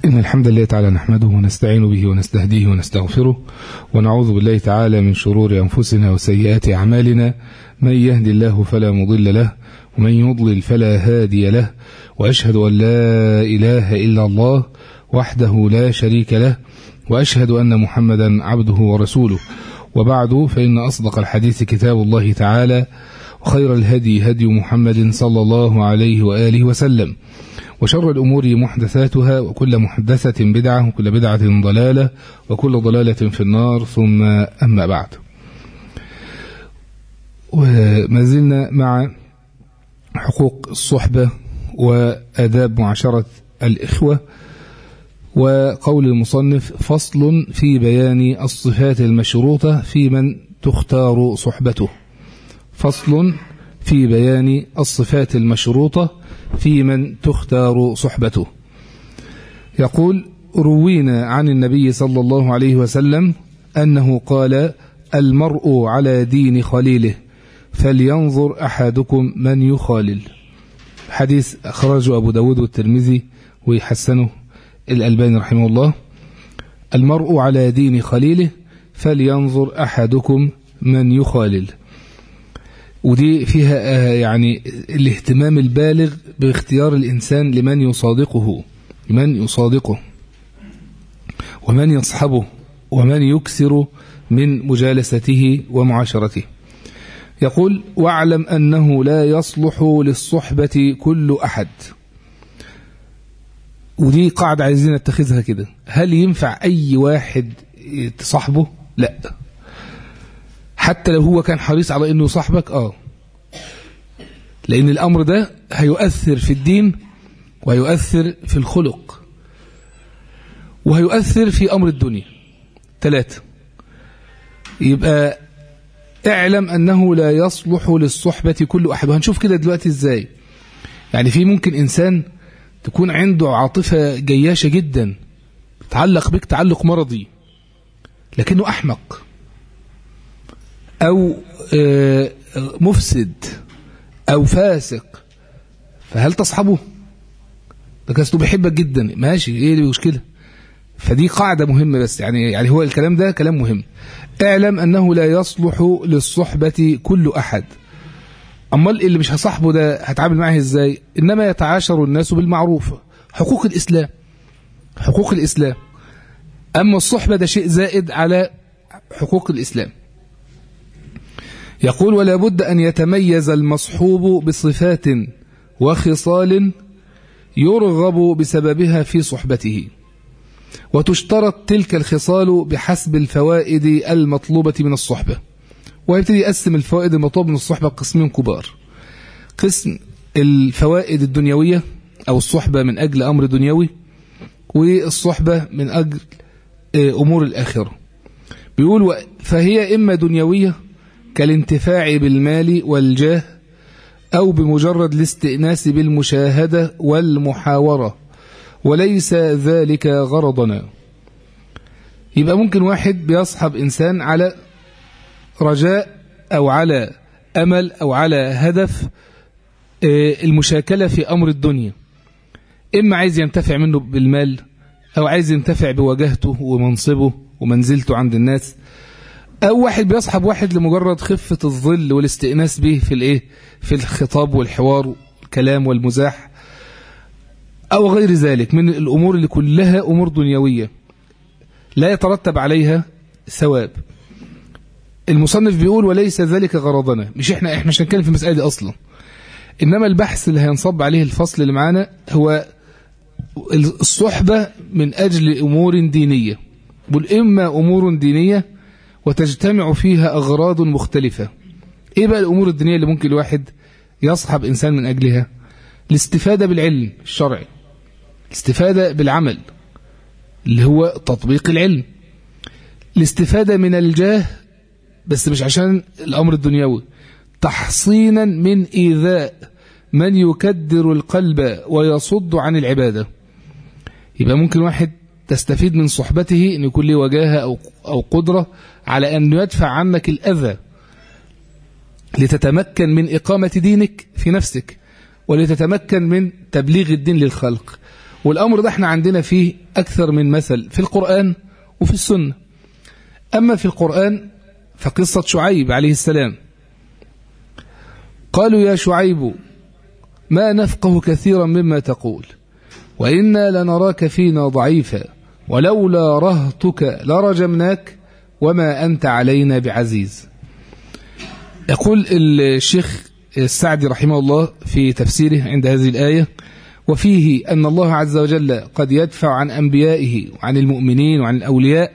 إن الحمد لله تعالى نحمده ونستعين به ونستهديه ونستغفره ونعوذ بالله تعالى من شرور أنفسنا وسيئات أعمالنا من يهد الله فلا مضل له ومن يضلل فلا هادي له وأشهد أن لا إله إلا الله وحده لا شريك له وأشهد أن محمدا عبده ورسوله وبعد فإن أصدق الحديث كتاب الله تعالى وخير الهدي هدي محمد صلى الله عليه وآله وسلم وشر الأمور محدثاتها وكل محدثة بدعة وكل بدعة ضلالة وكل ضلالة في النار ثم أما بعد وما زلنا مع حقوق الصحبة وآداب معاشرة الإخوة وقول المصنف فصل في بيان الصفات المشروطة في من تختار صحبته فصل في بيان الصفات المشروطة في من تختار صحبته يقول روينا عن النبي صلى الله عليه وسلم أنه قال المرء على دين خليله فلينظر أحدكم من يخالل حديث أخرجه أبو داود والترمذي ويحسنه الألباني رحمه الله المرء على دين خليله فلينظر أحدكم من يخالل ودي فيها يعني الاهتمام البالغ باختيار الإنسان لمن يصادقه من يصادقه ومن يصحبه ومن يكثر من مجالسته ومعاشرته يقول واعلم أنه لا يصلح للصحبة كل أحد ودي قاعدة عايزين نتخذها كده هل ينفع أي واحد تصاحبه لا حتى لو هو كان حريص على انه يصاحبك اه لان الامر ده هيؤثر في الدين وهيؤثر في الخلق وهيؤثر في امر الدنيا ثلاثة يبقى اعلم انه لا يصلح للصحبة كل احد وهنشوف كده دلوقتي ازاي يعني في ممكن انسان تكون عنده عاطفة جياشة جدا تعلق بك تعلق مرضي لكنه احمق أو مفسد أو فاسق فهل تصحبه ده كاسته بيحبك جدا ماشي ايه المشكلة فدي قاعدة مهمة بس يعني يعني هو الكلام ده كلام مهم اعلم أنه لا يصلح للصحبة كل أحد أمال اللي مش هصاحبه ده هتعامل معاه ازاي إنما يتعاشر الناس بالمعروف حقوق الإسلام حقوق الإسلام أما الصحبة ده شيء زائد على حقوق الإسلام يقول ولا بد أن يتميز المصحوب بصفات وخصال يرغب بسببها في صحبته وتشترط تلك الخصال بحسب الفوائد المطلوبة من الصحبة ويبتدي يقسم الفوائد المطلوبة من الصحبة قسمين كبار قسم الفوائد الدنيوية أو الصحبة من أجل أمر دنيوي والصحبة من أجل أمور الآخرة بيقول فهي إما دنيوية كالانتفاع بالمال والجاه أو بمجرد الاستئناس بالمشاهدة والمحاورة وليس ذلك غرضنا يبقى ممكن واحد بيصحب إنسان على رجاء أو على أمل أو على هدف المشاكلة في أمر الدنيا إما عايز ينتفع منه بالمال أو عايز ينتفع بوجهته ومنصبه ومنزلته عند الناس أو واحد بيصحب واحد لمجرد خفة الظل والاستئناس به في الايه في الخطاب والحوار والكلام والمزاح أو غير ذلك من الأمور اللي كلها أمور دنيوية لا يترتب عليها ثواب المصنف بيقول وليس ذلك غرضنا مش احنا احنا مش هنتكلم في المسألة دي أصلا إنما البحث اللي هينصب عليه الفصل اللي معانا هو الصحبة من أجل أمور دينية بل إما أمور دينية وتجتمع فيها أغراض مختلفة إيه بقى الأمور الدينية اللي ممكن الواحد يصحب إنسان من أجلها الاستفادة بالعلم الشرعي الاستفادة بالعمل اللي هو تطبيق العلم الاستفادة من الجاه بس مش عشان الأمر الدنيوي تحصينا من إيذاء من يكدر القلب ويصد عن العبادة يبقى ممكن واحد تستفيد من صحبته أن يكون له وجاهة أو, أو قدرة على أن يدفع عنك الأذى لتتمكن من إقامة دينك في نفسك ولتتمكن من تبليغ الدين للخلق والأمر ده احنا عندنا فيه أكثر من مثل في القرآن وفي السنة أما في القرآن فقصة شعيب عليه السلام قالوا يا شعيب ما نفقه كثيرا مما تقول وإنا لنراك فينا ضعيفا ولولا رهتك لرجمناك وما أنت علينا بعزيز يقول الشيخ السعدي رحمه الله في تفسيره عند هذه الآية وفيه أن الله عز وجل قد يدفع عن أنبيائه وعن المؤمنين وعن الأولياء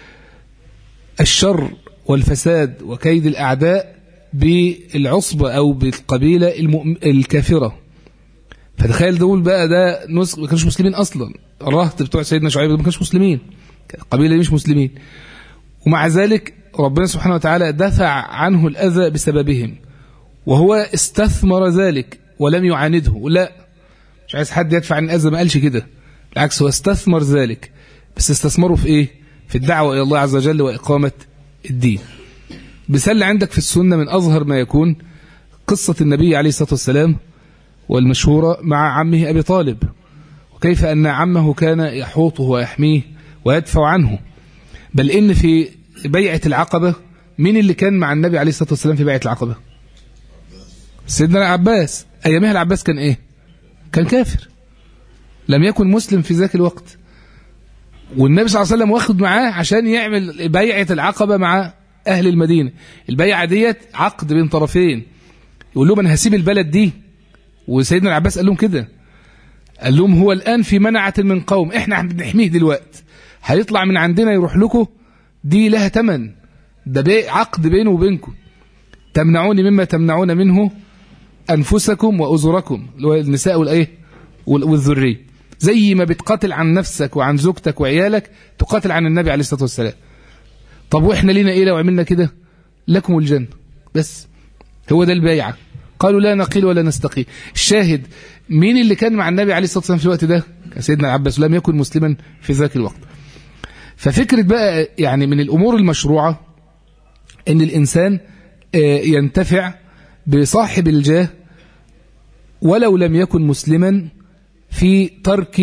الشر والفساد وكيد الأعداء بالعصبة أو بالقبيلة الكافرة فتخيل دول بقى ده نسخ ما كانوش مسلمين أصلا الرهط بتوع سيدنا شعيب ما كانوش مسلمين القبيلة مش مسلمين ومع ذلك ربنا سبحانه وتعالى دفع عنه الأذى بسببهم وهو استثمر ذلك ولم يعانده لا مش عايز حد يدفع عن الأذى ما قالش كده بالعكس هو استثمر ذلك بس استثمره في إيه في الدعوة إلى الله عز وجل وإقامة الدين مثال عندك في السنة من أظهر ما يكون قصة النبي عليه الصلاة والسلام والمشهورة مع عمه أبي طالب وكيف أن عمه كان يحوطه ويحميه ويدفع عنه بل إن في بيعة العقبة مين اللي كان مع النبي عليه الصلاة والسلام في بيعة العقبة سيدنا العباس أيامها العباس كان إيه كان كافر لم يكن مسلم في ذاك الوقت والنبي صلى الله عليه وسلم واخد معاه عشان يعمل بيعة العقبة مع أهل المدينة البيعة ديت عقد بين طرفين يقول لهم أنا هسيب البلد دي وسيدنا العباس قال لهم كده قال لهم هو الآن في منعة من قوم احنا بنحميه دلوقتي هيطلع من عندنا يروح لكم دي لها تمن ده بي عقد بينه وبينكم تمنعوني مما تمنعون منه أنفسكم وأزركم اللي هو النساء والإيه والذرية زي ما بتقاتل عن نفسك وعن زوجتك وعيالك تقاتل عن النبي عليه الصلاة والسلام طب وإحنا لينا إيه لو عملنا كده لكم الجنة بس هو ده البيعة قالوا لا نقيل ولا نستقيل الشاهد مين اللي كان مع النبي عليه الصلاة والسلام في الوقت ده سيدنا العباس لم يكن مسلما في ذاك الوقت ففكرة بقى يعني من الأمور المشروعة أن الإنسان ينتفع بصاحب الجاه ولو لم يكن مسلما في ترك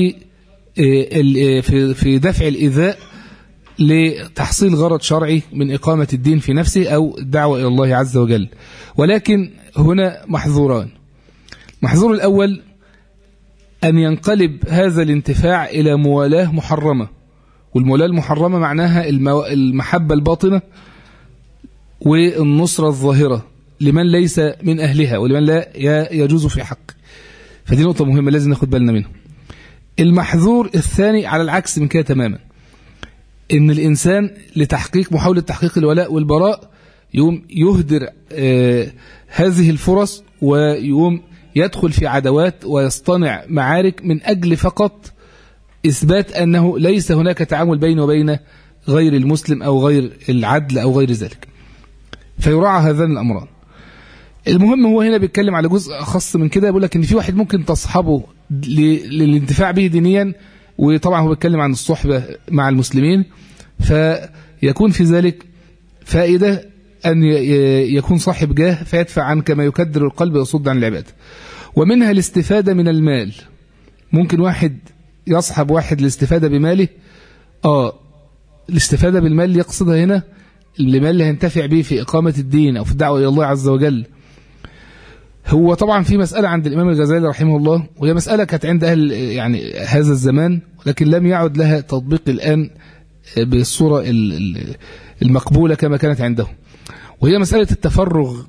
في في دفع الإيذاء لتحصيل غرض شرعي من إقامة الدين في نفسه أو الدعوة إلى الله عز وجل ولكن هنا محظوران محظور الأول أن ينقلب هذا الانتفاع إلى موالاه محرمة والمولاة المحرمة معناها المحبة الباطنة والنصرة الظاهرة لمن ليس من أهلها ولمن لا يجوز في حق فدي نقطة مهمة لازم ناخد بالنا منها المحظور الثاني على العكس من كده تماما ان الإنسان لتحقيق محاولة تحقيق الولاء والبراء يقوم يهدر آه هذه الفرص ويقوم يدخل في عدوات ويصطنع معارك من أجل فقط إثبات أنه ليس هناك تعامل بينه وبين غير المسلم أو غير العدل أو غير ذلك فيراعى هذان الأمران المهم هو هنا بيتكلم على جزء أخص من كده بيقول لك إن في واحد ممكن تصحبه للانتفاع به دينيا وطبعا هو بيتكلم عن الصحبة مع المسلمين فيكون في ذلك فائدة أن يكون صاحب جاه فيدفع عنك ما يكدر القلب ويصد عن العبادة ومنها الاستفادة من المال ممكن واحد يصحب واحد الاستفادة بماله آه الاستفادة بالمال يقصدها هنا المال اللي هينتفع به في إقامة الدين أو في الدعوة إلى الله عز وجل هو طبعا في مسألة عند الإمام الغزالي رحمه الله وهي مسألة كانت عند أهل يعني هذا الزمان لكن لم يعد لها تطبيق الآن بالصورة المقبولة كما كانت عنده وهي مسألة التفرغ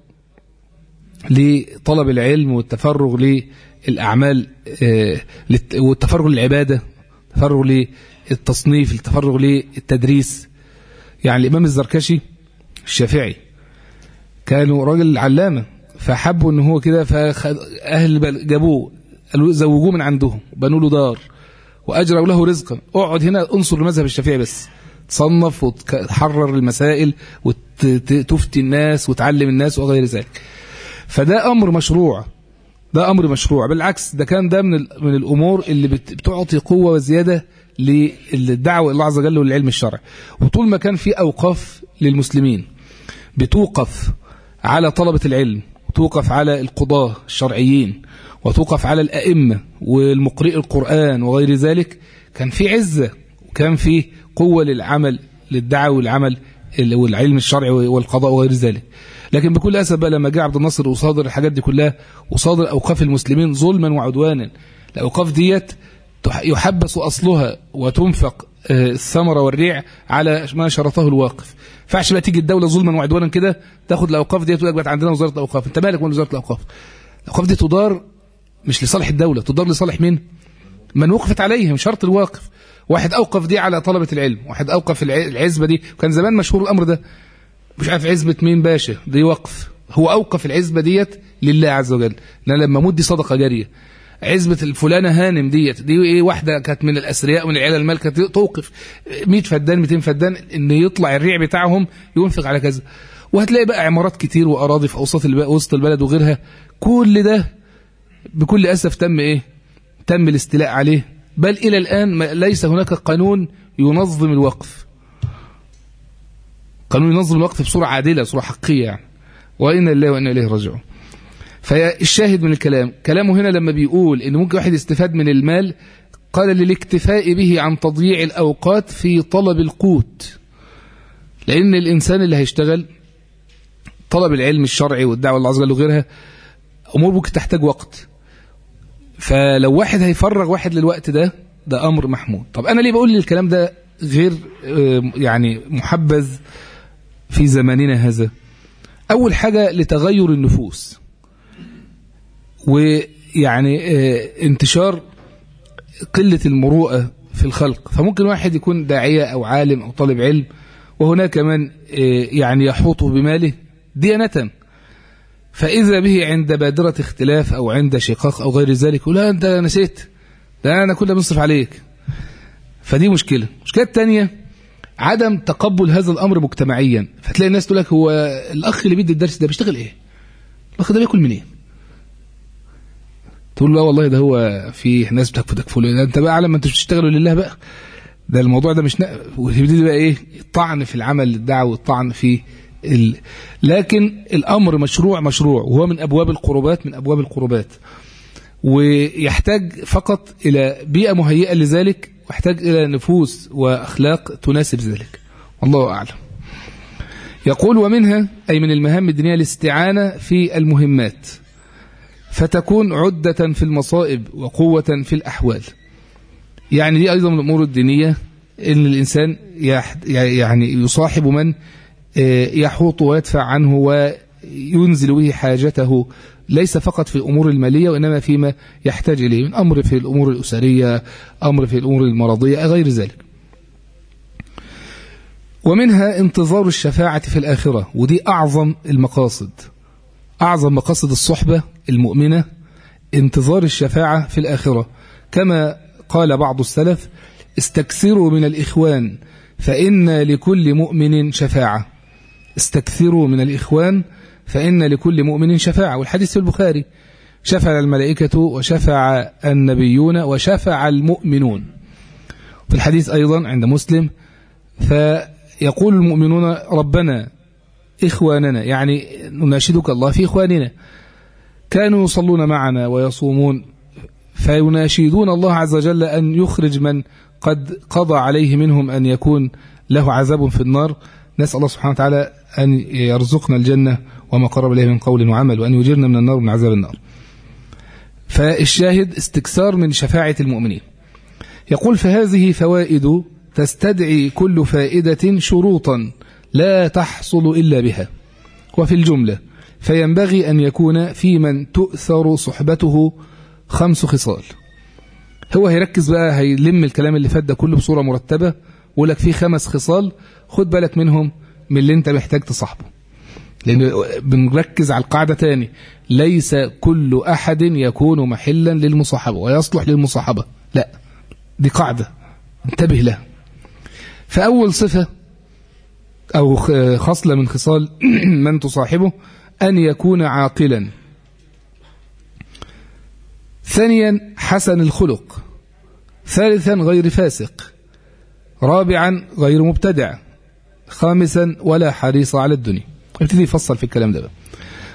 لطلب العلم والتفرغ للأعمال والتفرغ للعبادة التفرغ للتصنيف التفرغ للتدريس يعني الإمام الزركشي الشافعي كانوا راجل علامة فحبوا ان هو كده فأهل جابوه قالوا زوجوه من عندهم بنوا له دار وأجروا له رزقا اقعد هنا انصر المذهب الشافعي بس تصنف وتحرر المسائل وتفتي الناس وتعلم الناس وغير ذلك فده أمر مشروع ده أمر مشروع بالعكس ده كان ده من من الأمور اللي بتعطي قوة وزيادة للدعوة الله عز وجل والعلم الشرعي وطول ما كان في أوقاف للمسلمين بتوقف على طلبة العلم وتوقف على القضاة الشرعيين وتوقف على الأئمة والمقرئ القرآن وغير ذلك كان في عزة وكان في قوة للعمل للدعوة والعمل والعلم الشرعي والقضاء وغير ذلك لكن بكل أسف بقى لما جاء عبد الناصر وصادر الحاجات دي كلها وصادر أوقاف المسلمين ظلما وعدوانا الأوقاف ديت يحبس أصلها وتنفق الثمرة والريع على ما شرطه الواقف فعش بقى تيجي الدولة ظلما وعدوانا كده تاخد الأوقاف ديت وتقول لك عندنا وزارة الأوقاف أنت مالك من وزارة الأوقاف الأوقاف دي تدار مش لصالح الدولة تدار لصالح مين من وقفت عليهم شرط الواقف واحد أوقف دي على طلبة العلم واحد أوقف العزبة دي كان زمان مشهور الأمر ده مش عارف عزبة مين باشا دي وقف هو أوقف العزبة ديت لله عز وجل لأن لما مدي صدقة جارية عزبة الفلانة هانم ديت دي ايه واحدة كانت من الأثرياء ومن العيلة المالكة توقف 100 فدان 200 فدان ان يطلع الريع بتاعهم ينفق على كذا وهتلاقي بقى عمارات كتير وأراضي في أوسط وسط البلد وغيرها كل ده بكل أسف تم إيه تم الاستيلاء عليه بل إلى الآن ليس هناك قانون ينظم الوقف قانون ينظم الوقف بصورة عادلة بصورة حقيقية يعني وإن الله وإن إليه راجعون فالشاهد من الكلام كلامه هنا لما بيقول إن ممكن واحد يستفاد من المال قال للاكتفاء به عن تضييع الأوقات في طلب القوت لأن الإنسان اللي هيشتغل طلب العلم الشرعي والدعوة الله عز وجل وغيرها أمور ممكن تحتاج وقت فلو واحد هيفرغ واحد للوقت ده ده أمر محمود طب أنا ليه بقول الكلام ده غير يعني محبذ في زماننا هذا أول حاجة لتغير النفوس ويعني انتشار قلة المروءة في الخلق فممكن واحد يكون داعية أو عالم أو طالب علم وهناك من يعني يحوطه بماله ديانة فإذا به عند بادرة اختلاف أو عند شقاق أو غير ذلك يقول لا أنت نسيت ده أنا كله بنصرف عليك فدي مشكلة المشكلة الثانية عدم تقبل هذا الأمر مجتمعيا فتلاقي الناس تقول لك هو الأخ اللي بيدي الدرس ده بيشتغل إيه الأخ ده بياكل منين تقول له والله ده هو في ناس بتكفل ده انت بقى على ما انتوا بتشتغلوا لله بقى ده الموضوع ده مش نا... ويبتدي بقى ايه الطعن في العمل الدعوه والطعن في ال... لكن الامر مشروع مشروع وهو من ابواب القربات من ابواب القربات ويحتاج فقط الى بيئه مهيئه لذلك ويحتاج الى نفوس واخلاق تناسب ذلك والله اعلم يقول ومنها اي من المهام الدينيه الاستعانه في المهمات فتكون عدة في المصائب وقوة في الأحوال يعني دي أيضا من الأمور الدينية أن الإنسان يعني يصاحب من يحوط ويدفع عنه وينزل به حاجته ليس فقط في الأمور المالية وإنما فيما يحتاج إليه من أمر في الأمور الأسرية أمر في الأمور المرضية غير ذلك ومنها انتظار الشفاعة في الآخرة ودي أعظم المقاصد أعظم مقاصد الصحبة المؤمنة انتظار الشفاعة في الآخرة كما قال بعض السلف استكثروا من الإخوان فإن لكل مؤمن شفاعة استكثروا من الإخوان فإن لكل مؤمن شفاعة والحديث في البخاري شفع الملائكة وشفع النبيون وشفع المؤمنون في الحديث أيضا عند مسلم فيقول المؤمنون ربنا إخواننا يعني نناشدك الله في إخواننا كانوا يصلون معنا ويصومون فيناشدون الله عز وجل أن يخرج من قد قضى عليه منهم أن يكون له عذاب في النار نسأل الله سبحانه وتعالى أن يرزقنا الجنة وما قرب إليه من قول وعمل وأن يجرنا من النار من عذاب النار فالشاهد استكثار من شفاعة المؤمنين يقول فهذه فوائد تستدعي كل فائدة شروطا لا تحصل إلا بها وفي الجملة فينبغي أن يكون في من تؤثر صحبته خمس خصال هو هيركز بقى هيلم الكلام اللي فات ده كله بصورة مرتبة ويقول لك في خمس خصال خد بالك منهم من اللي انت محتاج تصاحبه لأن بنركز على القاعدة تاني ليس كل أحد يكون محلا للمصاحبة ويصلح للمصاحبة لا دي قاعدة انتبه لها فأول صفة أو خصلة من خصال من تصاحبه أن يكون عاقلا ثانيا حسن الخلق ثالثا غير فاسق رابعا غير مبتدع خامسا ولا حريص على الدنيا ابتدي يفصل في الكلام ده بقى.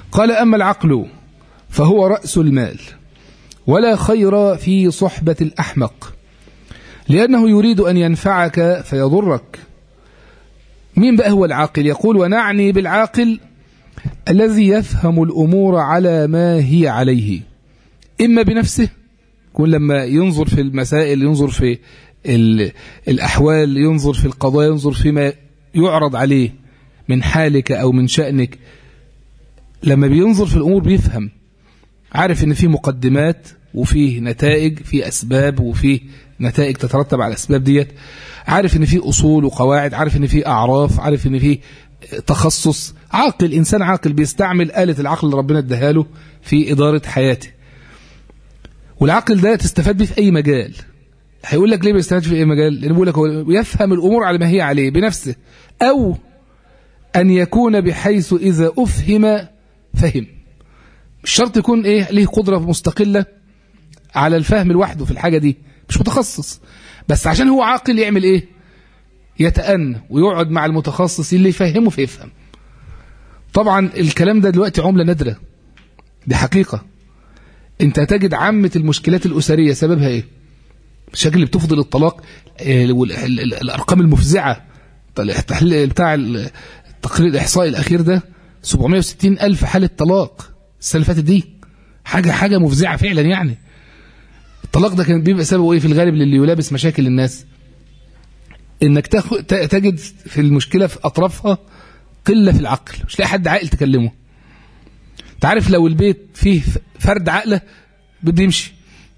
قال أما العقل فهو رأس المال ولا خير في صحبة الأحمق لأنه يريد أن ينفعك فيضرك مين بقى هو العاقل يقول ونعني بالعاقل الذي يفهم الأمور على ما هي عليه إما بنفسه يكون لما ينظر في المسائل ينظر في الأحوال ينظر في القضايا ينظر فيما يعرض عليه من حالك أو من شأنك لما بينظر في الأمور بيفهم عارف ان في مقدمات وفيه نتائج في أسباب وفيه نتائج تترتب على الأسباب ديت عارف ان في أصول وقواعد عارف ان في أعراف عارف ان في تخصص عاقل إنسان عاقل بيستعمل آلة العقل اللي ربنا اداها له في إدارة حياته والعقل ده تستفاد به في أي مجال هيقول لك ليه بيستفاد في أي مجال لأنه بيقول لك هو يفهم الأمور على ما هي عليه بنفسه أو أن يكون بحيث إذا أفهم فهم مش شرط يكون إيه ليه قدرة مستقلة على الفهم لوحده في الحاجة دي مش متخصص بس عشان هو عاقل يعمل إيه يتأنى ويقعد مع المتخصص اللي يفهمه فيفهم طبعا الكلام ده دلوقتي عملة نادرة دي حقيقة انت تجد عامة المشكلات الأسرية سببها ايه الشكل اللي بتفضل الطلاق الأرقام المفزعة التحليل بتاع التقرير الإحصائي الأخير ده 760 ألف حالة طلاق السنة اللي فاتت دي حاجة حاجة مفزعة فعلا يعني الطلاق ده كان بيبقى سببه ايه في الغالب للي يلابس مشاكل الناس انك تجد في المشكلة في أطرافها قلة في العقل مش لاقي حد عاقل تكلمه تعرف لو البيت فيه فرد عقله بده يمشي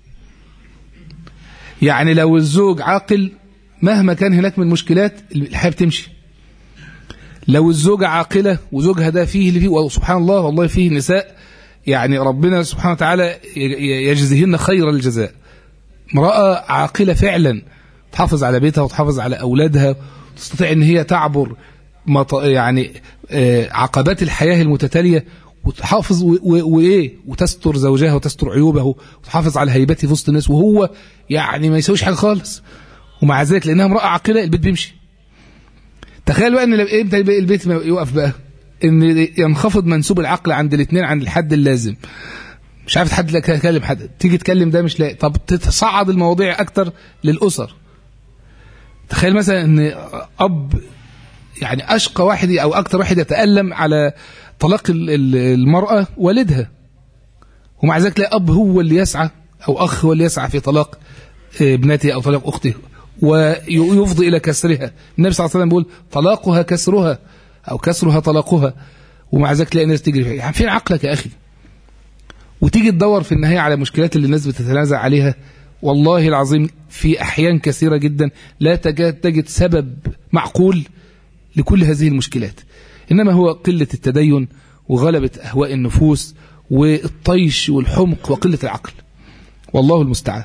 يعني لو الزوج عاقل مهما كان هناك من مشكلات الحياة بتمشي لو الزوجة عاقلة وزوجها ده فيه اللي فيه وسبحان الله والله فيه نساء يعني ربنا سبحانه وتعالى يجزيهن خير الجزاء امرأة عاقلة فعلا تحافظ على بيتها وتحافظ على أولادها وتستطيع ان هي تعبر يعني عقبات الحياة المتتالية وتحافظ وايه وتستر زوجها وتستر عيوبه وتحافظ على هيبته في وسط الناس وهو يعني ما يسويش حاجه خالص ومع ذلك لانها امراه عاقله البيت بيمشي تخيل بقى ان امتى البيت يقف بقى ان ينخفض منسوب العقل عند الاثنين عند الحد اللازم مش عارف حد تكلم حد تيجي تكلم ده مش لاقي طب تتصعد المواضيع اكتر للاسر تخيل مثلا ان اب يعني اشقى واحد او اكتر واحد يتالم على طلاق المرأة والدها ومع ذلك تلاقي أب هو اللي يسعى أو أخ هو اللي يسعى في طلاق ابنته أو طلاق أخته ويفضي إلى كسرها النبي صلى الله عليه وسلم بيقول طلاقها كسرها أو كسرها طلاقها ومع ذلك تلاقي الناس تجري فيها يعني فين عقلك يا أخي وتيجي تدور في النهاية على مشكلات اللي الناس بتتنازع عليها والله العظيم في أحيان كثيرة جدا لا تجد تجد سبب معقول لكل هذه المشكلات إنما هو قلة التدين وغلبة أهواء النفوس والطيش والحمق وقلة العقل والله المستعان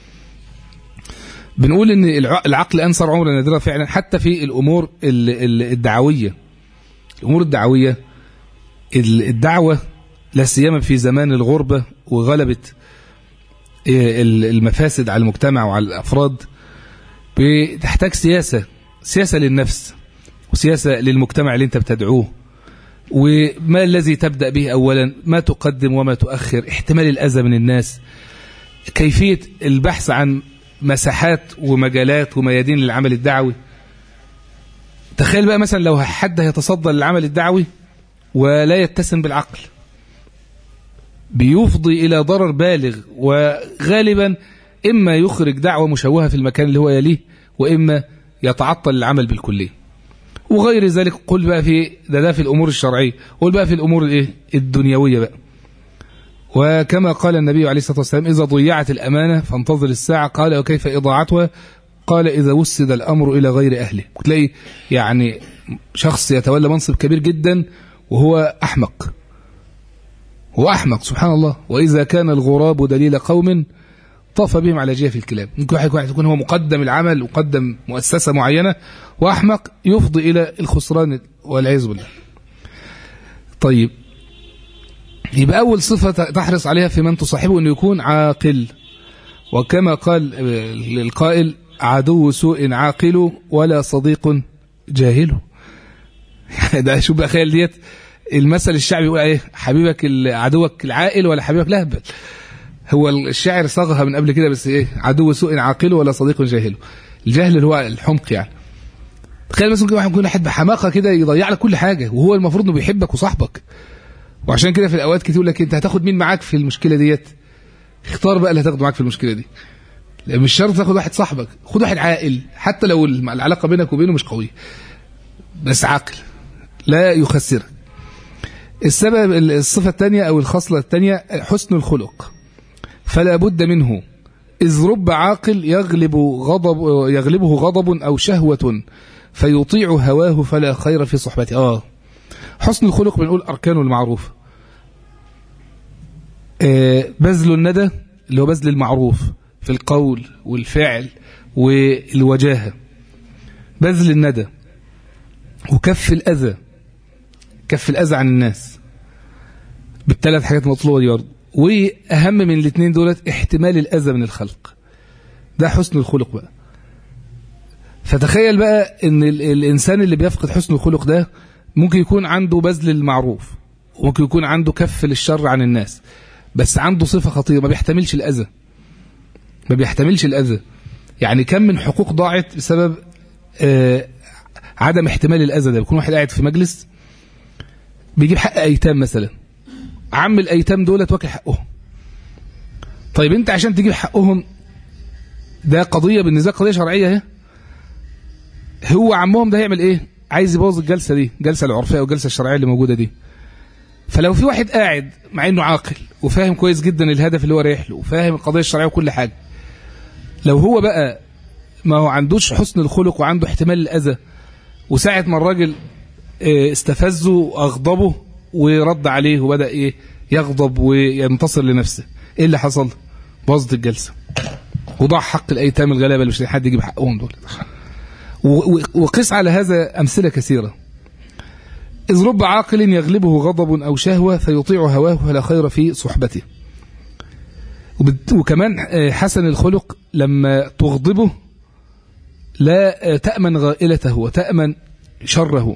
بنقول ان العقل انصر عمر نادرة فعلا حتى في الامور الدعوية الامور الدعوية الدعوة لا سيما في زمان الغربة وغلبة المفاسد على المجتمع وعلى الافراد بتحتاج سياسة سياسة للنفس وسياسة للمجتمع اللي انت بتدعوه وما الذي تبدأ به أولا ما تقدم وما تؤخر احتمال الأذى من الناس كيفية البحث عن مساحات ومجالات وميادين للعمل الدعوي تخيل بقى مثلا لو حد هيتصدى للعمل الدعوي ولا يتسم بالعقل بيفضي إلى ضرر بالغ وغالبا إما يخرج دعوة مشوهة في المكان اللي هو يليه وإما يتعطل العمل بالكليه وغير ذلك قل بقى في ده ده في الأمور الشرعية قل بقى في الأمور الايه الدنيوية بقى وكما قال النبي عليه الصلاة والسلام إذا ضيعت الأمانة فانتظر الساعة قال وكيف إضاعتها قال إذا وسد الأمر إلى غير أهله تلاقي يعني شخص يتولى منصب كبير جدا وهو أحمق هو أحمق سبحان الله وإذا كان الغراب دليل قوم طاف بهم على جيف الكلاب ممكن واحد واحد يكون هو مقدم العمل وقدم مؤسسة معينة وأحمق يفضي إلى الخسران والعياذ بالله طيب يبقى أول صفة تحرص عليها في من تصاحبه أنه يكون عاقل وكما قال القائل عدو سوء عاقل ولا صديق جاهل ده شوف بقى خيال ديت المثل الشعبي يقول ايه حبيبك عدوك العاقل ولا حبيبك لهبل هو الشاعر صاغها من قبل كده بس ايه عدو سوء عاقل ولا صديق جاهل الجهل اللي هو الحمق يعني تخيل مثلا واحد يكون واحد بحماقه كده يضيع لك كل حاجه وهو المفروض انه بيحبك وصاحبك وعشان كده في الاوقات كتير يقول لك انت هتاخد مين معاك في المشكله ديت اختار بقى اللي هتاخده معاك في المشكله دي لأن مش شرط تاخد واحد صاحبك خد واحد عاقل حتى لو العلاقه بينك وبينه مش قويه بس عاقل لا يخسرك السبب الصفه الثانيه او الخصله الثانيه حسن الخلق فلا بد منه إذ رب عاقل يغلب غضب يغلبه غضب أو شهوة فيطيع هواه فلا خير في صحبته آه حسن الخلق بنقول أركانه المعروف آه بذل الندى اللي هو بذل المعروف في القول والفعل والوجاهة بذل الندى وكف الأذى كف الأذى عن الناس بالثلاث حاجات مطلوبة دي برضه واهم من الاثنين دولت احتمال الاذى من الخلق ده حسن الخلق بقى فتخيل بقى ان الانسان اللي بيفقد حسن الخلق ده ممكن يكون عنده بذل المعروف وممكن يكون عنده كف للشر عن الناس بس عنده صفة خطيرة ما بيحتملش الأذى ما بيحتملش الأذى يعني كم من حقوق ضاعت بسبب آه عدم احتمال الأذى ده بيكون واحد قاعد في مجلس بيجيب حق أيتام مثلا عم الايتام دولت واكل حقهم طيب انت عشان تجيب حقهم ده قضيه بالنسبه قضيه شرعيه اهي هو عمهم ده هيعمل ايه عايز يبوظ الجلسه دي الجلسه العرفيه والجلسه الشرعيه اللي موجوده دي فلو في واحد قاعد مع انه عاقل وفاهم كويس جدا الهدف اللي هو رايح له وفاهم القضيه الشرعيه وكل حاجه لو هو بقى ما هو عندوش حسن الخلق وعنده احتمال الاذى وساعه ما الراجل استفزه واغضبه ورد عليه وبدأ إيه يغضب وينتصر لنفسه إيه اللي حصل باظت الجلسة وضاع حق الأيتام الغلابة اللي مش حد يجيب حقهم دول وقس على هذا أمثلة كثيرة إذ رب عاقل يغلبه غضب أو شهوة فيطيع هواه فلا خير في صحبته وكمان حسن الخلق لما تغضبه لا تأمن غائلته وتأمن شره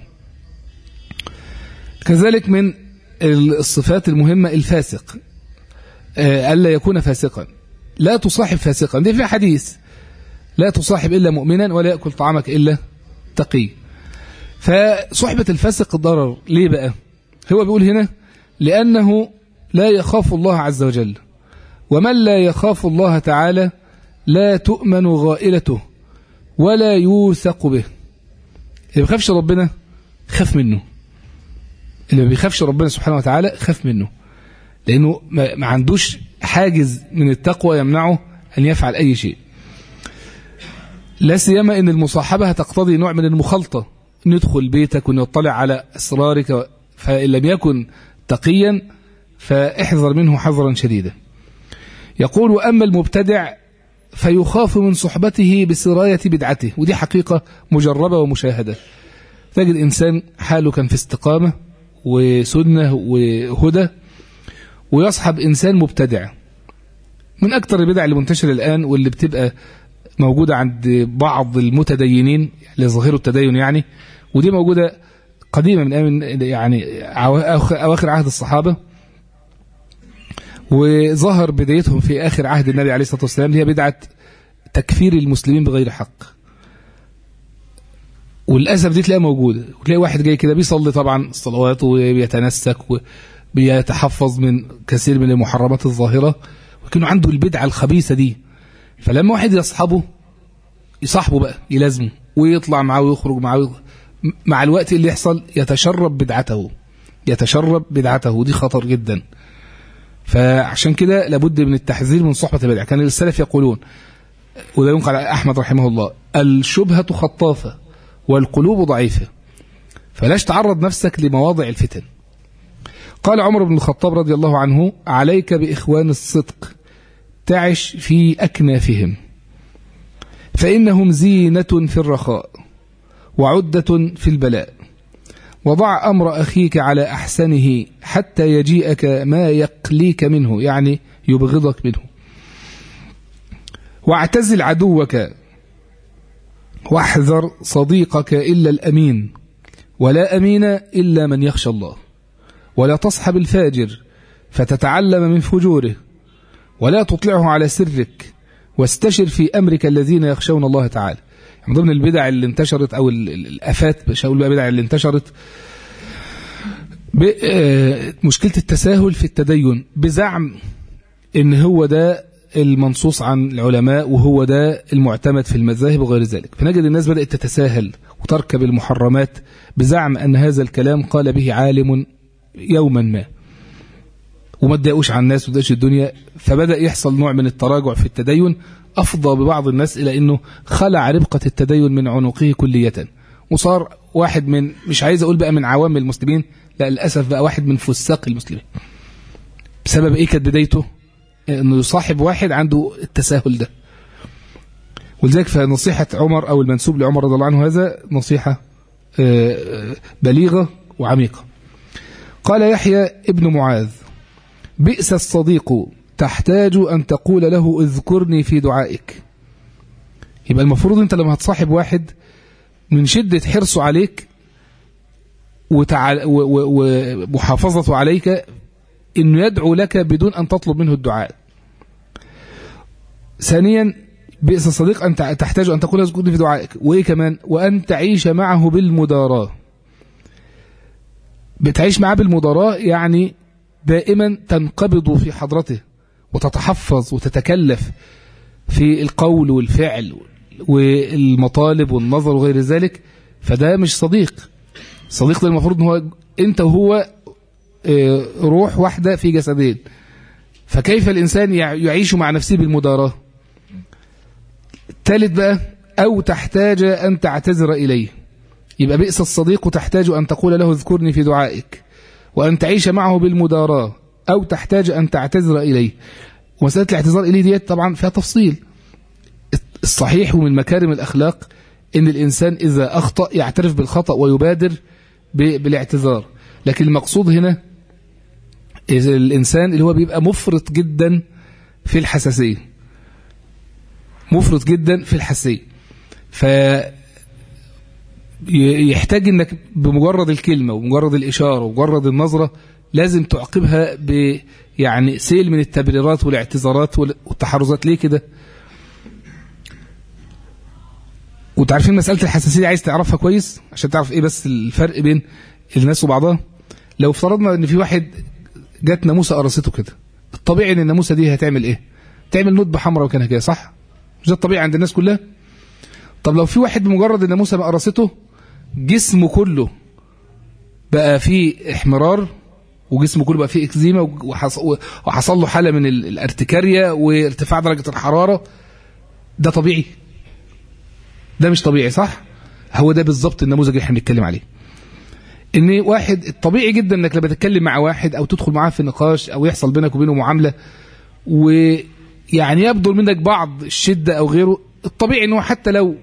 كذلك من الصفات المهمة الفاسق ألا يكون فاسقا لا تصاحب فاسقا دي في حديث لا تصاحب إلا مؤمنا ولا يأكل طعامك إلا تقي فصحبة الفاسق ضرر ليه بقى هو بيقول هنا لأنه لا يخاف الله عز وجل ومن لا يخاف الله تعالى لا تؤمن غائلته ولا يوثق به اللي ما بيخافش ربنا خاف منه اللي ما بيخافش ربنا سبحانه وتعالى خاف منه لأنه ما عندوش حاجز من التقوى يمنعه أن يفعل أي شيء لا سيما أن المصاحبة هتقتضي نوع من المخالطة أن يدخل بيتك وأن يطلع على أسرارك فإن لم يكن تقيا فاحذر منه حذرا شديدا يقول أما المبتدع فيخاف من صحبته بسراية بدعته ودي حقيقة مجربة ومشاهدة تجد إنسان حاله كان في استقامة وسنة وهدى ويصحب إنسان مبتدع من أكثر البدع اللي منتشرة الآن واللي بتبقى موجودة عند بعض المتدينين لظاهر التدين يعني ودي موجودة قديمة من يعني أواخر عهد الصحابة وظهر بدايتهم في آخر عهد النبي عليه الصلاة والسلام هي بدعة تكفير المسلمين بغير حق وللأسف دي تلاقيها موجودة وتلاقي واحد جاي كده بيصلي طبعا الصلوات وبيتنسك وبيتحفظ من كثير من المحرمات الظاهرة ولكنه عنده البدعة الخبيثة دي فلما واحد يصحبه يصاحبه بقى يلازمه ويطلع معاه ويخرج معاه مع الوقت اللي يحصل يتشرب بدعته يتشرب بدعته ودي خطر جدا فعشان كده لابد من التحذير من صحبة البدع كان السلف يقولون وده ينقل على أحمد رحمه الله الشبهة خطافة والقلوب ضعيفة فلاش تعرض نفسك لمواضع الفتن قال عمر بن الخطاب رضي الله عنه عليك بإخوان الصدق تعش في أكنافهم فإنهم زينة في الرخاء وعدة في البلاء وضع أمر أخيك على أحسنه حتى يجيئك ما يقليك منه يعني يبغضك منه واعتزل عدوك واحذر صديقك إلا الأمين ولا أمين إلا من يخشى الله ولا تصحب الفاجر فتتعلم من فجوره ولا تطلعه على سرك واستشر في أمرك الذين يخشون الله تعالى من ضمن البدع اللي انتشرت أو الأفات مش هقول بقى بدع اللي انتشرت مشكلة التساهل في التدين بزعم ان هو ده المنصوص عن العلماء وهو ده المعتمد في المذاهب وغير ذلك فنجد الناس بدأت تتساهل وتركب المحرمات بزعم أن هذا الكلام قال به عالم يوما ما وما تضايقوش على الناس وتضايقش الدنيا فبدأ يحصل نوع من التراجع في التدين أفضى ببعض الناس إلى أنه خلع ربقة التدين من عنقه كلية وصار واحد من مش عايز أقول بقى من عوام المسلمين لا للأسف بقى واحد من فساق المسلمين بسبب إيه كانت بدايته أنه يصاحب واحد عنده التساهل ده ولذلك فنصيحة عمر أو المنسوب لعمر رضي الله عنه هذا نصيحة بليغة وعميقة قال يحيى ابن معاذ بئس الصديق تحتاج أن تقول له اذكرني في دعائك يبقى المفروض أنت لما هتصاحب واحد من شدة حرصه عليك ومحافظته عليك انه يدعو لك بدون ان تطلب منه الدعاء ثانيا بئس الصديق أن تحتاج أن تقول اذكرني في دعائك وإيه كمان وأن تعيش معه بالمداراة بتعيش معه بالمداراة يعني دائما تنقبض في حضرته وتتحفظ وتتكلف في القول والفعل والمطالب والنظر وغير ذلك فده مش صديق صديق ده المفروض ان هو انت وهو روح واحدة في جسدين فكيف الإنسان يعيش مع نفسه بالمداراة ثالث بقى أو تحتاج أن تعتذر إليه يبقى بئس الصديق تحتاج أن تقول له اذكرني في دعائك وأن تعيش معه بالمداراة أو تحتاج أن تعتذر إليه ومسألة الاعتذار إليه ديت طبعا فيها تفصيل الصحيح ومن مكارم الأخلاق إن الإنسان إذا أخطأ يعترف بالخطأ ويبادر بالاعتذار لكن المقصود هنا الإنسان اللي هو بيبقى مفرط جدا في الحساسية مفرط جدا في الحساسية ف يحتاج انك بمجرد الكلمة ومجرد الإشارة ومجرد النظرة لازم تعقبها ب يعني سيل من التبريرات والاعتذارات والتحرزات ليه كده وتعرفين مسألة الحساسية عايز تعرفها كويس عشان تعرف ايه بس الفرق بين الناس وبعضها لو افترضنا ان في واحد جت ناموسه قرصته كده الطبيعي ان الناموسه دي هتعمل ايه تعمل ندبه حمراء وكانها كده صح مش ده الطبيعي عند الناس كلها طب لو في واحد بمجرد الناموسه ما قرصته جسمه كله بقى فيه احمرار وجسمه كله بقى فيه اكزيما وحصل له حاله من الارتكاريا وارتفاع درجه الحراره ده طبيعي ده مش طبيعي صح هو ده بالظبط النموذج اللي احنا بنتكلم عليه ان واحد الطبيعي جدا انك لما تتكلم مع واحد او تدخل معاه في نقاش او يحصل بينك وبينه معامله ويعني يبدو منك بعض الشده او غيره الطبيعي انه حتى لو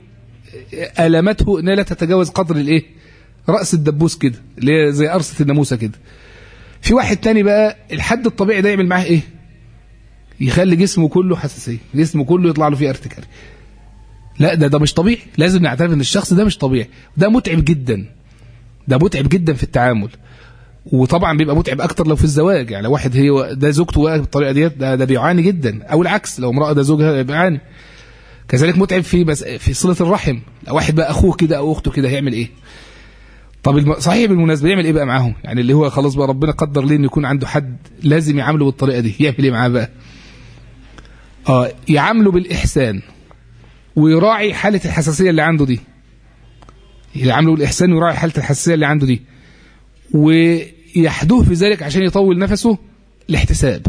المته انها لا تتجاوز قدر الايه راس الدبوس كده اللي هي زي قرصه الناموسه كده في واحد تاني بقى الحد الطبيعي ده يعمل معاه ايه يخلي جسمه كله حساسيه جسمه كله يطلع له فيه ارتكاري لا ده ده مش طبيعي لازم نعترف ان الشخص ده مش طبيعي ده متعب جدا ده متعب جدا في التعامل وطبعا بيبقى متعب اكتر لو في الزواج يعني لو واحد هي ده زوجته واقف بالطريقه ديت ده, ده بيعاني جدا او العكس لو امراه ده زوجها بيعاني كذلك متعب في بس في صله الرحم لو واحد بقى اخوه كده او اخته كده هيعمل ايه طب صحيح بالمناسبه يعمل ايه بقى معاهم يعني اللي هو خلاص بقى ربنا قدر ليه انه يكون عنده حد لازم يعامله بالطريقه دي يعمل ايه معاه بقى اه يعامله بالاحسان ويراعي حاله الحساسيه اللي عنده دي يعامله بالإحسان ويراعي حالة الحساسية اللي عنده دي ويحدوه في ذلك عشان يطول نفسه الاحتساب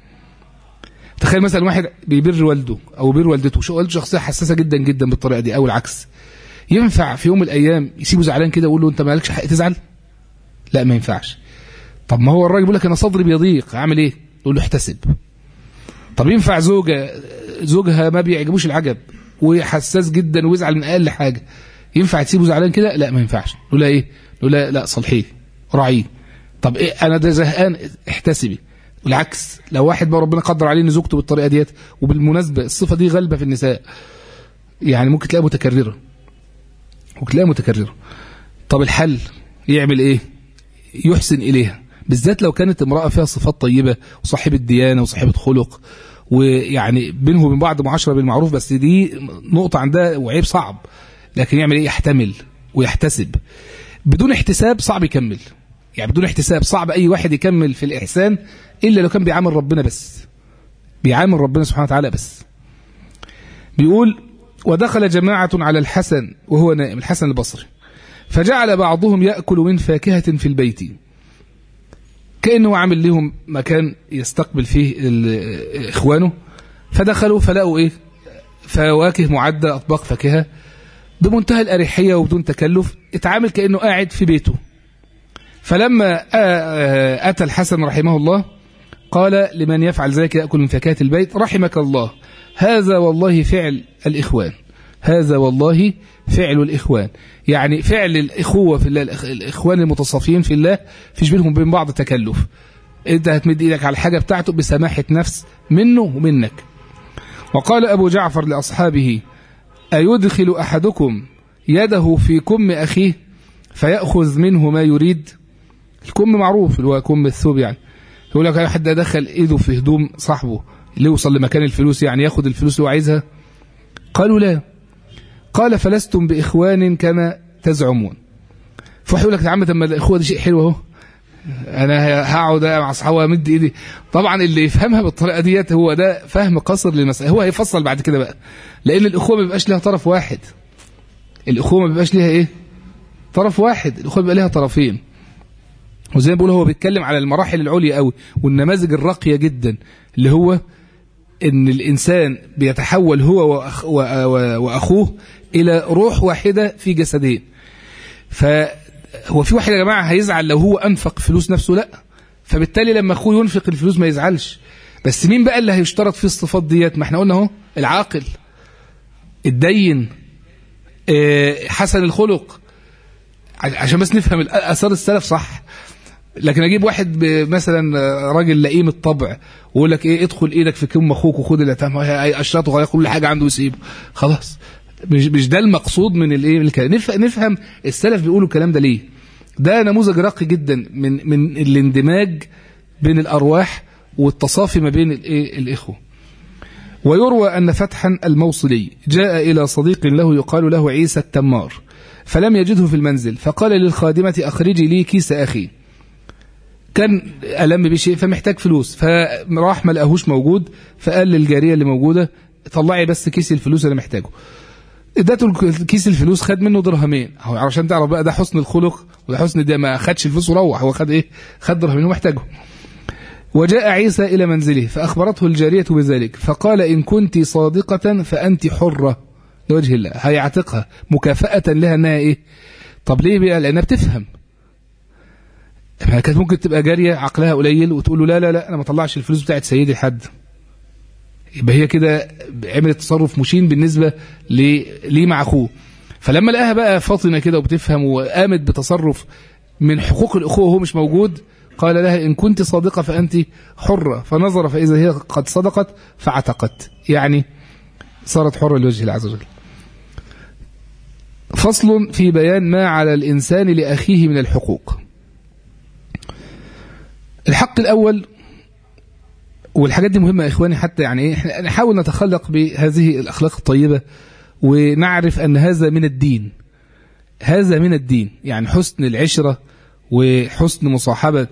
تخيل مثلا واحد بيبر والده أو بير والدته والدته شخصية حساسة جدا جدا بالطريقة دي أو العكس ينفع في يوم من الأيام يسيبه زعلان كده ويقول له أنت مالكش حق تزعل لا ما ينفعش طب ما هو الراجل بيقول لك أنا صدري بيضيق أعمل إيه يقول له احتسب طب ينفع زوجة زوجها ما بيعجبوش العجب وحساس جدا ويزعل من أقل حاجة ينفع تسيبه زعلان كده لا ما ينفعش نقول لا ايه نقول لا لا صلحيه راعيه طب ايه انا ده زهقان احتسبي والعكس لو واحد بقى ربنا قدر عليه ان زوجته بالطريقه ديت وبالمناسبه الصفه دي غالبه في النساء يعني ممكن تلاقيها متكرره ممكن تلاقيها متكرره طب الحل يعمل ايه يحسن اليها بالذات لو كانت امرأة فيها صفات طيبة وصاحبة ديانة وصاحبة خلق ويعني بينه وبين بعض معاشرة بالمعروف بس دي نقطة عندها وعيب صعب لكن يعمل ايه يحتمل ويحتسب بدون احتساب صعب يكمل يعني بدون احتساب صعب اي واحد يكمل في الاحسان الا لو كان بيعامل ربنا بس بيعامل ربنا سبحانه وتعالى بس بيقول ودخل جماعة على الحسن وهو نائم الحسن البصري فجعل بعضهم يأكل من فاكهة في البيت كأنه عامل لهم مكان يستقبل فيه إخوانه فدخلوا فلقوا إيه فواكه معدة أطباق فاكهة بمنتهى الأريحية وبدون تكلف اتعامل كأنه قاعد في بيته فلما أتى الحسن رحمه الله قال لمن يفعل ذلك يأكل من فاكهة البيت رحمك الله هذا والله فعل الإخوان هذا والله فعل الإخوان يعني فعل الإخوة في الله الإخوان المتصافين في الله فيش بينهم بين بعض تكلف أنت هتمد إيدك على الحاجة بتاعته بسماحة نفس منه ومنك وقال أبو جعفر لأصحابه أيدخل أحدكم يده في كم أخيه فيأخذ منه ما يريد الكم معروف اللي هو كم الثوب يعني يقول لك حد دخل ايده في هدوم صاحبه اللي يوصل لمكان الفلوس يعني ياخد الفلوس اللي هو عايزها قالوا لا قال فلستم بإخوان كما تزعمون فيقول لك يا عم طب ما الإخوة دي شيء حلو اهو انا هقعد مع اصحابي امد ايدي طبعا اللي يفهمها بالطريقه ديت هو ده فهم قصر للمساله هو هيفصل بعد كده بقى لان الاخوه ما بيبقاش لها طرف واحد الاخوه ما بيبقاش ليها ايه طرف واحد الاخوه بيبقى لها طرفين وزي ما بقول هو بيتكلم على المراحل العليا قوي والنماذج الراقيه جدا اللي هو ان الانسان بيتحول هو وأخ واخوه الى روح واحده في جسدين فهو في واحد يا جماعه هيزعل لو هو انفق فلوس نفسه لا فبالتالي لما اخوه ينفق الفلوس ما يزعلش بس مين بقى اللي هيشترط فيه الصفات ديت ما احنا قلنا اهو العاقل الدين حسن الخلق عشان بس نفهم اثار السلف صح لكن اجيب واحد مثلا راجل لئيم الطبع ويقول لك ايه ادخل ايدك في كم اخوك وخد اللي اشرطه وغير كل حاجه عنده ويسيبه خلاص مش مش ده المقصود من الايه من الكلام نفهم السلف بيقولوا الكلام ده ليه ده نموذج راقي جدا من من الاندماج بين الارواح والتصافي ما بين الايه الاخوه ويروى ان فتحا الموصلي جاء الى صديق له يقال له عيسى التمار فلم يجده في المنزل فقال للخادمه اخرجي لي كيس اخي كان ألم بشيء فمحتاج فلوس فراح ما لقاهوش موجود فقال للجارية اللي موجودة طلعي بس كيس الفلوس اللي محتاجه اداته كيس الفلوس خد منه درهمين هو عشان تعرف بقى ده حسن الخلق وده حسن ده ما خدش الفلوس وروح هو خد ايه خد درهمين ومحتاجه وجاء عيسى إلى منزله فأخبرته الجارية بذلك فقال إن كنت صادقة فأنت حرة لوجه الله هيعتقها مكافأة لها أنها إيه طب ليه بقى لأنها بتفهم كانت ممكن تبقى جارية عقلها قليل وتقول له لا لا لا أنا ما طلعش الفلوس بتاعت سيدي لحد يبقى هي كده عملت تصرف مشين بالنسبة ليه مع أخوه فلما لقاها بقى فاطنة كده وبتفهم وقامت بتصرف من حقوق الأخوة وهو مش موجود قال لها إن كنت صادقة فأنت حرة فنظر فإذا هي قد صدقت فعتقت يعني صارت حرة لوجه الله عز وجل فصل في بيان ما على الإنسان لأخيه من الحقوق الحق الأول والحاجات دي مهمة يا إخواني حتى يعني إيه احنا نحاول نتخلق بهذه الأخلاق الطيبة ونعرف أن هذا من الدين هذا من الدين يعني حسن العشرة وحسن مصاحبة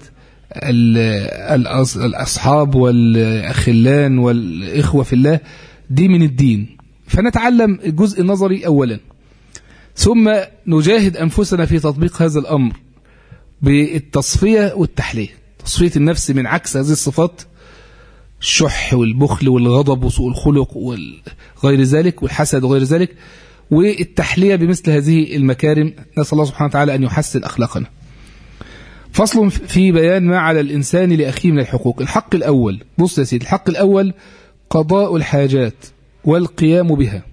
الأصحاب والأخلان والإخوة في الله دي من الدين فنتعلم الجزء النظري أولا ثم نجاهد أنفسنا في تطبيق هذا الأمر بالتصفية والتحلية تصفية النفس من عكس هذه الصفات الشح والبخل والغضب وسوء الخلق وغير ذلك والحسد وغير ذلك والتحلية بمثل هذه المكارم نسأل الله سبحانه وتعالى أن يحسن أخلاقنا فصل في بيان ما على الإنسان لأخيه من الحقوق الحق الأول بص يا سيدي الحق الأول قضاء الحاجات والقيام بها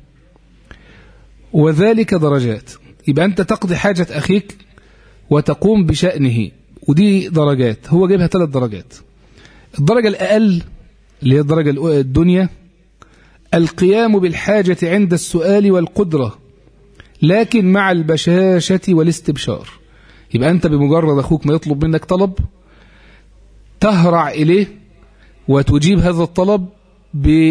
وذلك درجات يبقى أنت تقضي حاجة أخيك وتقوم بشأنه ودي درجات هو جايبها ثلاث درجات الدرجة الأقل اللي هي الدرجة الدنيا القيام بالحاجة عند السؤال والقدرة لكن مع البشاشة والاستبشار يبقى أنت بمجرد أخوك ما يطلب منك طلب تهرع إليه وتجيب هذا الطلب ب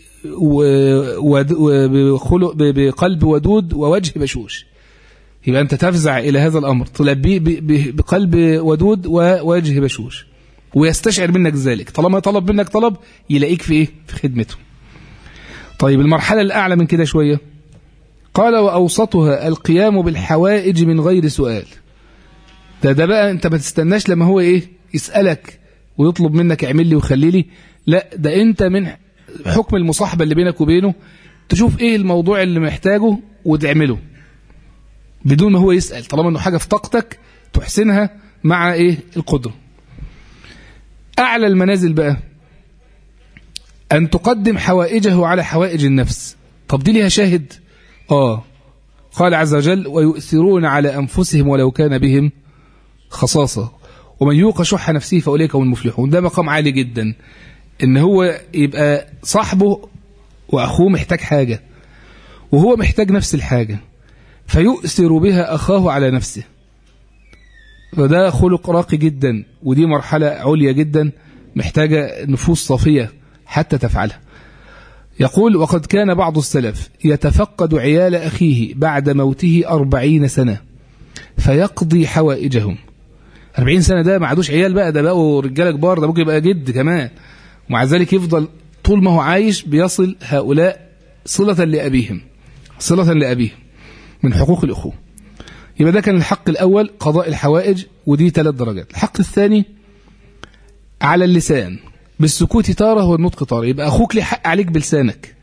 بقلب ودود ووجه بشوش يبقى أنت تفزع إلى هذا الأمر تلبيه بقلب ودود ووجه بشوش ويستشعر منك ذلك طالما طلب منك طلب يلاقيك في إيه؟ في خدمته طيب المرحلة الأعلى من كده شوية قال وأوسطها القيام بالحوائج من غير سؤال ده ده بقى أنت ما تستناش لما هو إيه يسألك ويطلب منك اعمل لي وخلي لي لا ده أنت من حكم المصاحبة اللي بينك وبينه تشوف إيه الموضوع اللي محتاجه وتعمله بدون ما هو يسأل طالما أنه حاجة في طاقتك تحسنها مع إيه القدرة أعلى المنازل بقى أن تقدم حوائجه على حوائج النفس طب دي ليها شاهد آه قال عز وجل ويؤثرون على أنفسهم ولو كان بهم خصاصة ومن يوق شح نفسه فأولئك هم المفلحون ده مقام عالي جدا إن هو يبقى صاحبه وأخوه محتاج حاجة وهو محتاج نفس الحاجة فيؤثر بها أخاه على نفسه وده خلق راقي جدا ودي مرحلة عليا جدا محتاجة نفوس صافية حتى تفعلها يقول وقد كان بعض السلف يتفقد عيال أخيه بعد موته أربعين سنة فيقضي حوائجهم أربعين سنة ده ما عادوش عيال بقى ده بقوا رجالة كبار ده ممكن يبقى جد كمان ومع ذلك يفضل طول ما هو عايش بيصل هؤلاء صلة لأبيهم صلة لأبيهم من حقوق الأخوة يبقى ده كان الحق الأول قضاء الحوائج ودي ثلاث درجات الحق الثاني على اللسان بالسكوت تارة والنطق تارة يبقى أخوك ليه حق عليك بلسانك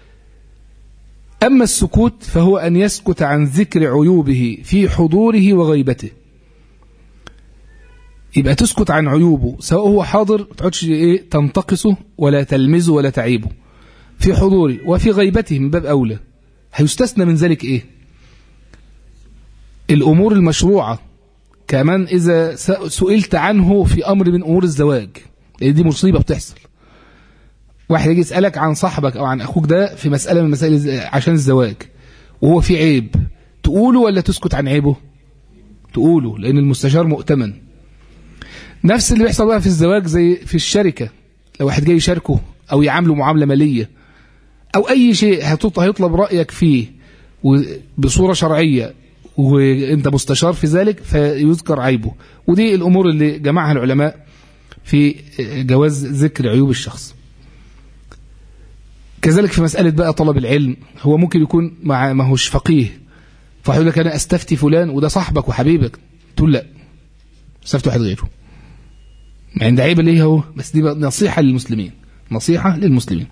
أما السكوت فهو أن يسكت عن ذكر عيوبه في حضوره وغيبته يبقى تسكت عن عيوبه سواء هو حاضر تقعدش إيه تنتقصه ولا تلمزه ولا تعيبه في حضوره وفي غيبته من باب أولى هيستثنى من ذلك إيه الأمور المشروعة كمان إذا سئلت عنه في أمر من أمور الزواج لأن دي مصيبة بتحصل واحد يجي يسألك عن صاحبك أو عن أخوك ده في مسألة من مسائل عشان الزواج وهو في عيب تقوله ولا تسكت عن عيبه تقوله لأن المستشار مؤتمن نفس اللي بيحصل بقى في الزواج زي في الشركة لو واحد جاي يشاركه أو يعامله معاملة مالية أو أي شيء هيطلب رأيك فيه بصورة شرعية وانت مستشار في ذلك فيذكر عيبه ودي الأمور اللي جمعها العلماء في جواز ذكر عيوب الشخص كذلك في مسألة بقى طلب العلم هو ممكن يكون مع ما هوش فقيه فهيقول لك أنا أستفتي فلان وده صاحبك وحبيبك تقول لا استفتي واحد غيره عند عيب ليه هو بس دي نصيحة للمسلمين نصيحة للمسلمين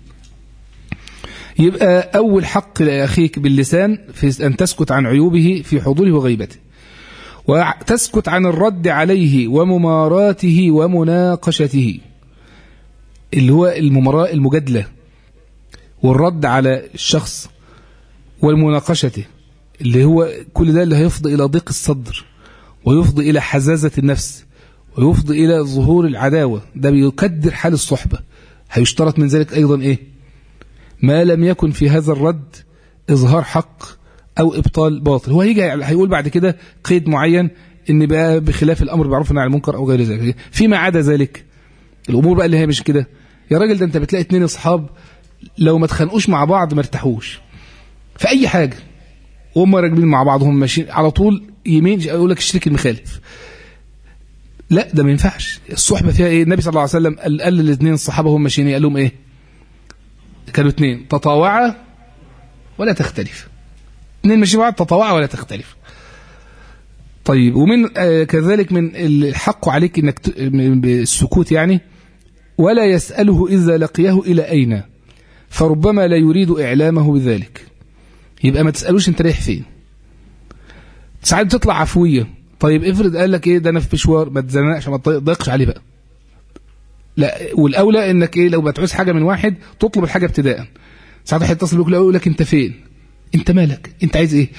يبقى أول حق لأخيك باللسان في أن تسكت عن عيوبه في حضوره وغيبته وتسكت عن الرد عليه ومماراته ومناقشته اللي هو المماراة المجادلة والرد على الشخص والمناقشته اللي هو كل ده اللي هيفضي إلى ضيق الصدر ويفضي إلى حزازة النفس ويفضي إلى ظهور العداوة ده بيقدر حال الصحبة هيشترط من ذلك أيضا إيه ما لم يكن في هذا الرد إظهار حق أو إبطال باطل هو هيجي هيقول بعد كده قيد معين إن بقى بخلاف الأمر بعرف عن المنكر أو غير ذلك فيما عدا ذلك الأمور بقى اللي هي مش كده يا راجل ده أنت بتلاقي اتنين أصحاب لو ما تخانقوش مع بعض ما ارتاحوش في أي حاجة وهم راكبين مع بعض هم ماشيين على طول يمين يقول لك الشريك المخالف لا ده ما ينفعش الصحبة فيها ايه النبي صلى الله عليه وسلم قال, قال للاثنين الصحابة هم ماشيين قال لهم ايه كانوا اثنين تطاوعا ولا تختلف اثنين ماشيين بعض تطاوعا ولا تختلف طيب ومن آه كذلك من الحق عليك انك بالسكوت يعني ولا يسأله إذا لقيه إلى أين فربما لا يريد إعلامه بذلك يبقى ما تسألوش انت رايح فين ساعات بتطلع عفوية طيب افرض قال لك ايه ده انا في مشوار ما تزنقش ما تضيقش عليه بقى لا والاولى انك ايه لو بتعوز حاجه من واحد تطلب الحاجه ابتداء ساعات واحد يتصل بيك يقول لك انت فين انت مالك انت عايز ايه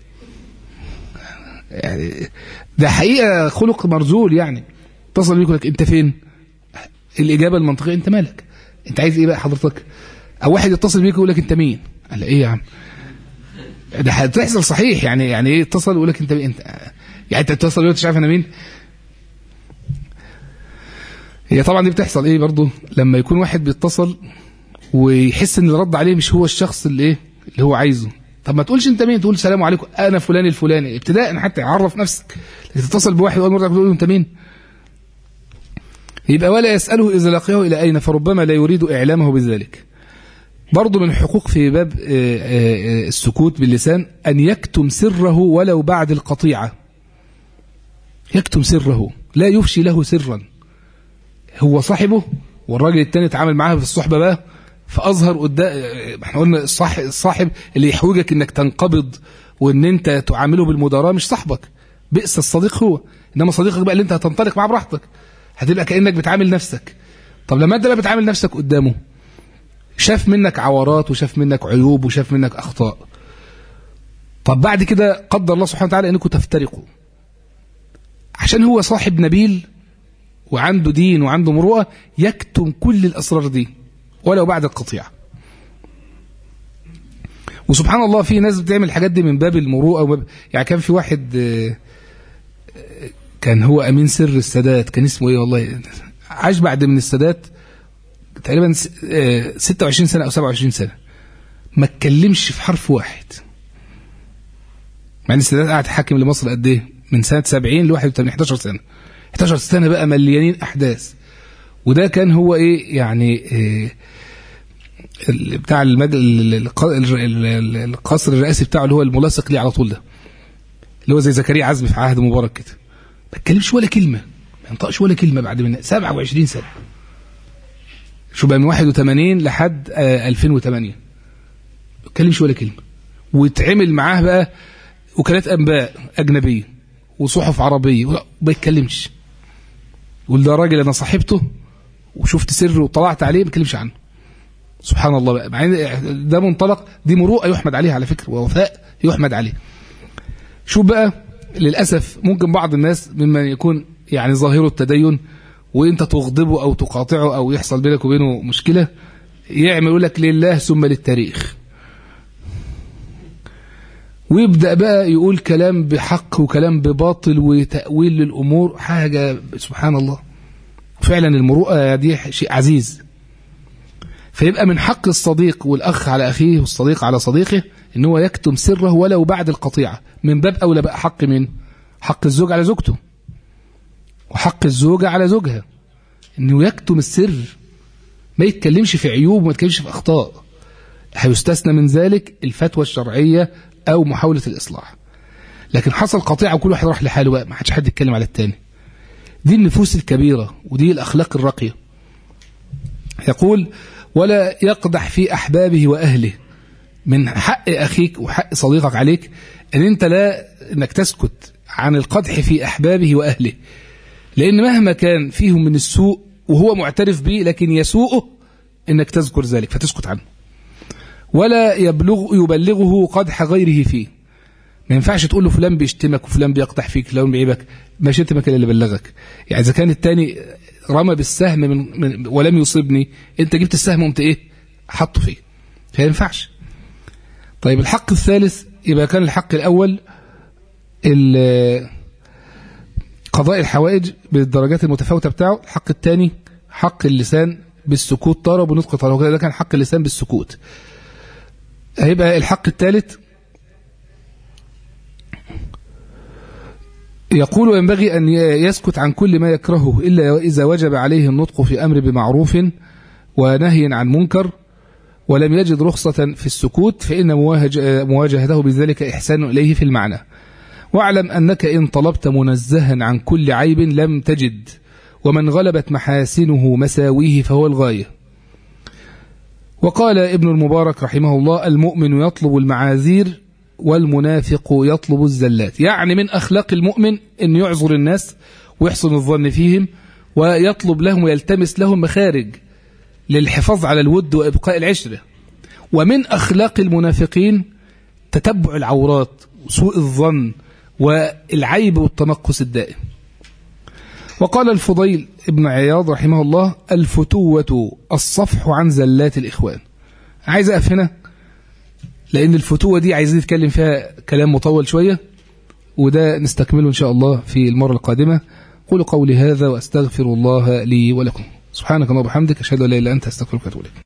يعني ده حقيقه خلق مرزول يعني اتصل بيك يقول لك انت فين الاجابه المنطقيه انت مالك انت عايز ايه بقى حضرتك او واحد يتصل بيك يقول لك انت مين قال ايه يا عم ده هتحصل صحيح يعني يعني ايه اتصل يقول لك انت انت يعني انت تتصل وانت مش عارف انا مين هي طبعا دي بتحصل ايه برضو لما يكون واحد بيتصل ويحس ان اللي رد عليه مش هو الشخص اللي ايه اللي هو عايزه طب ما تقولش انت مين تقول السلام عليكم انا فلان الفلاني ابتداء حتى عرف نفسك تتصل بواحد اول مره تقول له انت مين يبقى ولا يساله اذا لقيه الى اين فربما لا يريد اعلامه بذلك برضه من حقوق في باب السكوت باللسان أن يكتم سره ولو بعد القطيعة يكتم سره لا يفشي له سرا هو صاحبه والراجل التاني اتعامل معاه في الصحبة بقى فأظهر قدام احنا قلنا الصاحب, الصاحب اللي يحوجك انك تنقبض وان انت تعامله بالمداراة مش صاحبك بئس الصديق هو انما صديقك بقى اللي انت هتنطلق معاه براحتك هتبقى كأنك بتعامل نفسك طب لما انت بقى بتعامل نفسك قدامه شاف منك عورات وشاف منك عيوب وشاف منك أخطاء طب بعد كده قدر الله سبحانه وتعالى أنكم تفترقوا عشان هو صاحب نبيل وعنده دين وعنده مروءة يكتم كل الأسرار دي ولو بعد القطيعة وسبحان الله في ناس بتعمل الحاجات دي من باب المروءة وباب يعني كان في واحد كان هو أمين سر السادات كان اسمه إيه والله عاش بعد من السادات تقريبا 26 سنة أو 27 سنة ما اتكلمش في حرف واحد مع ان السادات قاعد حاكم لمصر قد ايه من سنة 70 ل 81 11 سنة 11 سنة بقى مليانين أحداث وده كان هو إيه يعني إيه بتاع المجل القصر الرئاسي بتاعه اللي هو الملاصق ليه على طول ده اللي هو زي زكريا عزمي في عهد مبارك كده ما اتكلمش ولا كلمة ما ينطقش ولا كلمة بعد من 27 سنة شو بقى من 81 لحد 2008 ما اتكلمش ولا كلمة واتعمل معاه بقى وكالات أنباء أجنبية وصحف عربية ما يتكلمش يقول ده راجل أنا صاحبته وشفت سره وطلعت عليه ما اتكلمش عنه سبحان الله بقى مع ان ده منطلق دي مروءه يحمد عليها على فكره ووفاء يحمد عليه شوف بقى للاسف ممكن بعض الناس ممن يكون يعني ظاهره التدين وانت تغضبه او تقاطعه او يحصل بينك وبينه مشكله يعمل يقول لك لله ثم للتاريخ ويبدا بقى يقول كلام بحق وكلام بباطل وتاويل للامور حاجه سبحان الله فعلا المروءه دي شيء عزيز فيبقى من حق الصديق والأخ على أخيه والصديق على صديقه إن هو يكتم سره ولو بعد القطيعة من باب أولى بقى حق من حق الزوج على زوجته وحق الزوجة على زوجها إنه يكتم السر ما يتكلمش في عيوب وما يتكلمش في أخطاء هيستثنى من ذلك الفتوى الشرعية أو محاولة الإصلاح لكن حصل قطيعة وكل واحد راح لحاله بقى ما حدش حد يتكلم على التاني دي النفوس الكبيرة ودي الأخلاق الراقية يقول ولا يقدح في أحبابه وأهله من حق أخيك وحق صديقك عليك أن أنت لا أنك تسكت عن القدح في أحبابه وأهله لأن مهما كان فيهم من السوء وهو معترف به لكن يسوءه أنك تذكر ذلك فتسكت عنه ولا يبلغ يبلغه قدح غيره فيه ما ينفعش تقول له فلان بيشتمك وفلان بيقدح فيك فلان بيعيبك ما شتمك الا اللي بلغك يعني اذا كان الثاني رمى بالسهم من, من ولم يصيبني انت جبت السهم وقمت ايه حطه فيه فما ينفعش طيب الحق الثالث يبقى كان الحق الاول قضاء الحوائج بالدرجات المتفاوته بتاعه الحق الثاني حق اللسان بالسكوت طاره وبنطق طاره ده كان حق اللسان بالسكوت هيبقى الحق الثالث يقول وينبغي أن يسكت عن كل ما يكرهه إلا إذا وجب عليه النطق في أمر بمعروف ونهي عن منكر ولم يجد رخصة في السكوت فإن مواجهته بذلك إحسان إليه في المعنى واعلم أنك إن طلبت منزها عن كل عيب لم تجد ومن غلبت محاسنه مساويه فهو الغاية وقال ابن المبارك رحمه الله المؤمن يطلب المعاذير والمنافق يطلب الزلات يعني من أخلاق المؤمن أن يعذر الناس ويحسن الظن فيهم ويطلب لهم ويلتمس لهم مخارج للحفاظ على الود وإبقاء العشرة ومن أخلاق المنافقين تتبع العورات وسوء الظن والعيب والتنقص الدائم وقال الفضيل ابن عياض رحمه الله الفتوة الصفح عن زلات الإخوان عايز أقف هنا لأن الفتوة دي عايزين نتكلم فيها كلام مطول شوية وده نستكمله إن شاء الله في المرة القادمة أقول قولي هذا وأستغفر الله لي ولكم سبحانك اللهم وبحمدك أشهد أن لا إله إلا أنت أستغفرك وأتوب إليك